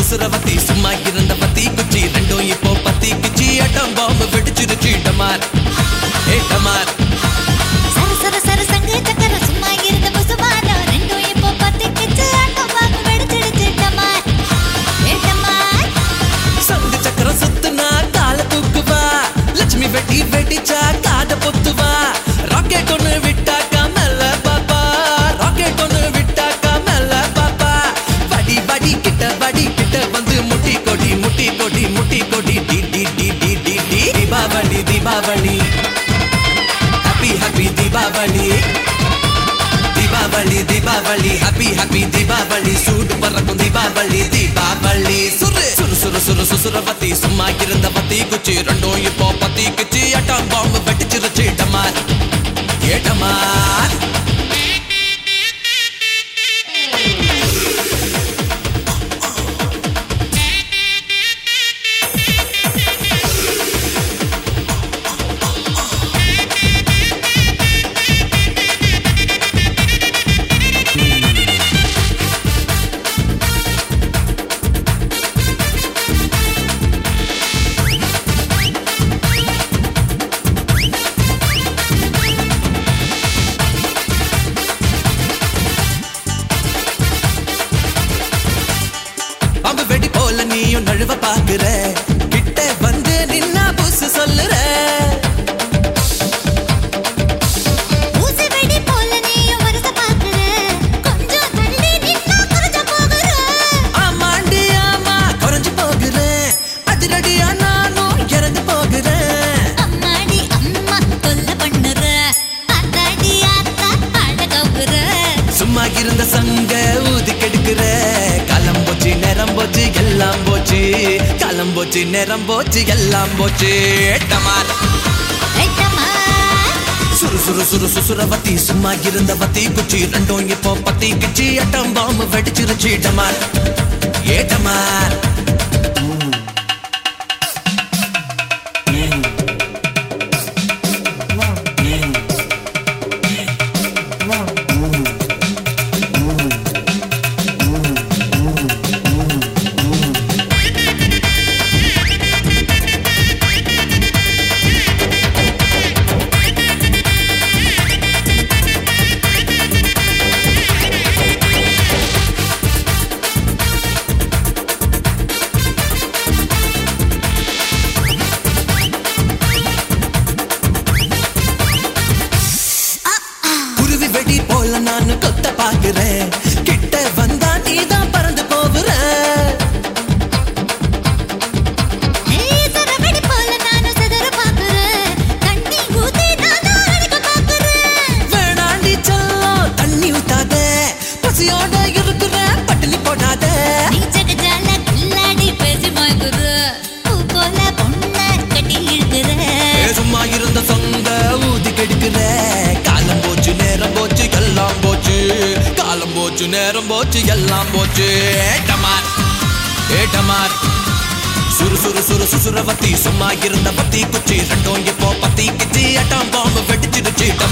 சுசுரவத்தி சும்மா இருந்த பத்தி குச்சி ரெண்டும் இப்போ பத்தி கிச்சி அட்டம் பாம்பு வெடிச்சிருச்சு டமார் ஏ டமார் சர சர சர சங்கு சக்கர சும்மா இருந்த புசுமானம் ரெண்டும் இப்போ பத்திக்கிச்சு ஆட்டம் வாக்கு வெடிச்சிடுச்சு டமார் ஏ டமார் சங்கு சக்கரம் சுத்துனா கால தூக்குவா லட்சுமி வெட்டி வெடிச்சா காத பொத்துவா ராக்கெட் ஒண்ணு விட்டாக்கா மேல பாப்பா ராக்கெட் ஒண்ணு விட்டாக்கா மேல பாப்பா வடி வடி கிட்ட வடி கிட்ட வந்து முட்டி கொடி முட்டி கொடி முட்டி கொடி டி டி டி டி டி டி Deepavali Deepavali happy happy Deepavali Deepavali Deepavali happy happy Deepavali சூடு பறக்கும் தீபாவளி தீபாவளி சுரு சுரு சுரு சுரு சுசுர பத்தி சும்மா இருந்த பத்தி குச்சி ரெண்டும் இப்போ பத்தி குச்சி அட்டாம் பாம்பு வெடிச்சிருச்சு டமார் ஏட்டமார் பாம்பு வெடி போல நீயும் நழுவ பாக்குற கிட்ட வந்து நின்னா புசு சொல்லுற ஊசி வெடி போல நீயும் வருஷ பாக்குற கொஞ்சம் தள்ளி நின்னா குறைஞ்ச போகுற ஆமாண்டி ஆமா குறைஞ்சு போகிறேன் அதிரடியா நானும் இறந்து போகிறேன் அம்மாடி அம்மா தொல்லை பண்ணுற அத்தாடி ஆத்தா அழகவுற சும்மா இருந்த சங்க ஊதி கெடுக்கிற காலம் போச்சு நேரம் போச்சு எல்லாம் போச்சு காலம் போச்சு நேரம் போச்சு எல்லாம் போச்சு டமார் ஏ டமார் சுறு சுறு சுறு சுசுரவத்தி சும்மா இருந்த பத்தி குச்சி ரெண்டும் இப்போ பத்தி கிச்சி அட்டம் பாம்பு வெடிச்சிருச்சு டமார் ஏ டமார் குருவி வெடி போல நான் கொத்த பாக்குறேன் கிட்ட வந்தா நீதான் பறந்து போகுற ஏய் சரவெடி போல நானும் சிதற பாக்குறேன் தண்ணி ஊத்தி நானும் அடிக்க பாக்குறேன் வேணாண்டி செல்லம் தண்ணி ஊத்தாத பசியோட இருக்கிற பட்டினி போடாத நீ ஜகஜால கில்லாடி பேசி மாய்குரு பூ போல பொண்ண கட்டி இழுக்கிற ஏ, சும்மா இருந்த சொந்த ஊதி கெடுக்கிற காலம் போச்சு நேரம் போச்சு எல்லாம் போச்சு காலம் போச்சு நேரம் போச்சு எல்லாம் போச்சு ஏட்டமார் ஏட்டமார் சுறு சுறு சுறு சுசுரவத்தி சும்மா இருந்த பத்தி குச்சி ரெண்டும் இப்போ பத்தி கிச்சி அட்டம் பாம்பு வெடிச்சிருச்சு டமார்